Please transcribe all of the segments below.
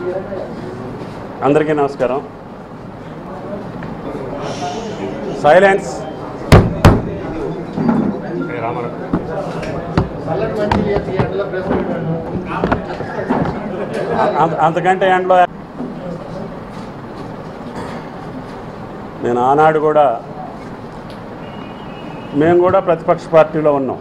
అందరికీ నమస్కారం సైలెన్స్ అంత- అంతకంటే ఎండలో నేను ఆనాడు కూడా మేము కూడా ప్రతిపక్ష పార్టీలో ఉన్నాం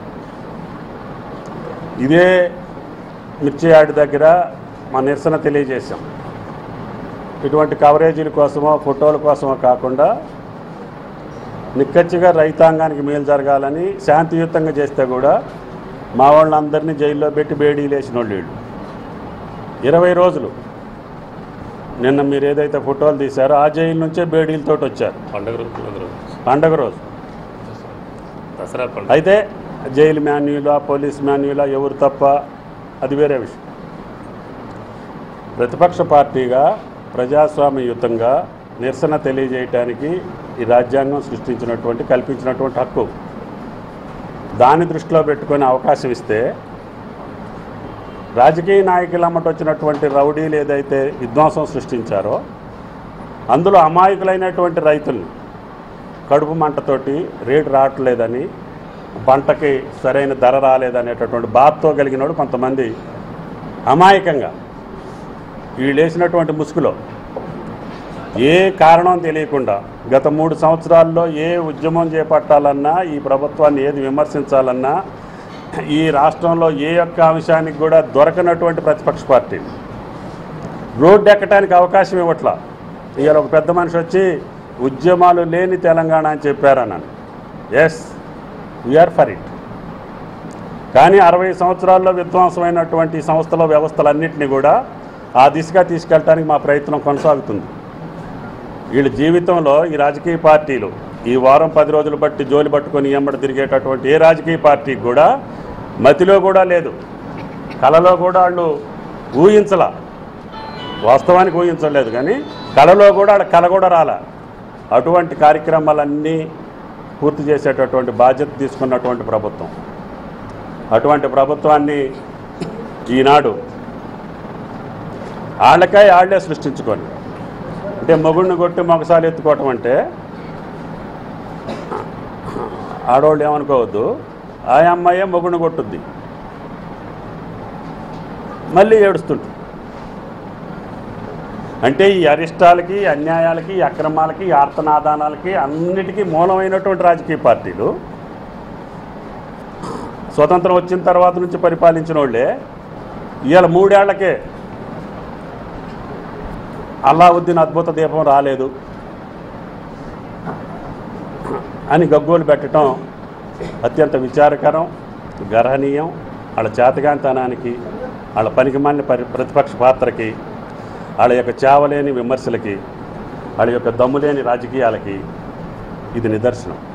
ఇదే మిర్చి యార్డ్ దగ్గర మా నిరసన తెలియజేశాం ఇటువంటి కవరేజీల కోసమో ఫోటోల కోసమో కాకుండా నిక్కచ్చిగా రైతాంగానికి మేలు జరగాలని శాంతియుతంగా చేస్తే కూడా మా వాళ్ళందరినీ జైల్లో పెట్టి బేడీలు వేసిన వాళ్ళు వీళ్ళు ఇరవై రోజులు నిన్న మీరు ఏదైతే ఫోటోలు తీశారో ఆ జైలు నుంచే బేడీలతోటి వచ్చారు పండగ రోజు పండుగ రోజు పండగ రోజు దసరా పండుగ అయితే జైలు మాన్యులా పోలీస్ మాన్యులా ఎవరు తప్ప అది వేరే విషయం ప్రతిపక్ష పార్టీగా ప్రజాస్వామ్యయుతంగా నిరసన తెలియజేయటానికి ఈ రాజ్యాంగం సృష్టించినటువంటి కల్పించినటువంటి హక్కు దాన్ని దృష్టిలో పెట్టుకొని అవకాశం ఇస్తే రాజకీయ నాయకులమ్మట వచ్చినటువంటి రౌడీలు ఏదైతే విధ్వంసం సృష్టించారో అందులో అమాయకులైనటువంటి రైతుల్ని కడుపు మంటతోటి రేటు రావట్లేదని పంటకి సరైన ధర రాలేదనేటటువంటి బాధతో కలిగిన వాళ్ళు కొంతమంది అమాయకంగా వీళ్ళు వేసినటువంటి ముసుగులో ఏ కారణం తెలియకుండా గత మూడు సంవత్సరాల్లో ఏ ఉద్యమం చేపట్టాలన్నా ఈ ప్రభుత్వాన్ని ఏది విమర్శించాలన్నా ఈ రాష్ట్రంలో ఏ ఒక్క అంశానికి కూడా దొరకనటువంటి ప్రతిపక్ష పార్టీ రోడ్డు ఎక్కడానికి అవకాశం ఇవ్వట్లా ఇవాళ ఒక పెద్ద మనిషి వచ్చి ఉద్యమాలు లేని తెలంగాణ అని చెప్పారన్నాను ఎస్ వీఆర్ ఫర్ ఇట్ కానీ అరవై సంవత్సరాల్లో విధ్వంసమైనటువంటి సంస్థల వ్యవస్థలన్నింటినీ కూడా ఆ దిశగా తీసుకెళ్ళడానికి మా ప్రయత్నం కొనసాగుతుంది వీళ్ళ జీవితంలో ఈ రాజకీయ పార్టీలు ఈ వారం పది రోజులు బట్టి జోలి పట్టుకొని ఎంబడి తిరిగేటటువంటి ఏ రాజకీయ పార్టీకి కూడా మతిలో కూడా లేదు కళలో కూడా వాళ్ళు ఊహించలా వాస్తవానికి ఊహించలేదు కానీ కళలో కూడా వాళ్ళ కళ కూడా రాలా అటువంటి కార్యక్రమాలన్నీ పూర్తి చేసేటటువంటి బాధ్యత తీసుకున్నటువంటి ప్రభుత్వం అటువంటి ప్రభుత్వాన్ని ఈనాడు వాళ్ళకై వాళ్ళే సృష్టించుకొని అంటే మొగుడిని కొట్టి మొగసాలు ఎత్తుకోవటం అంటే ఆడవాళ్ళు ఏమనుకోవద్దు ఆ అమ్మాయే మొగుడిని కొట్టుద్ది మళ్ళీ ఏడుస్తుంటుంది అంటే ఈ అరిష్టాలకి అన్యాయాలకి ఈ అక్రమాలకి ఈ ఆర్తనాదానాలకి అన్నిటికీ మూలమైనటువంటి రాజకీయ పార్టీలు స్వతంత్రం వచ్చిన తర్వాత నుంచి పరిపాలించిన వాళ్ళే ఇవాళ మూడేళ్లకే అల్లావుద్దీన్ అద్భుత దీపం రాలేదు అని గగ్గోలు పెట్టడం అత్యంత విచారకరం గర్హనీయం వాళ్ళ చేతగాంతనానికి వాళ్ళ పనికిమాలిన పరి ప్రతిపక్ష పాత్రకి వాళ్ళ యొక్క చావలేని విమర్శలకి వాళ్ళ యొక్క దమ్ములేని రాజకీయాలకి ఇది నిదర్శనం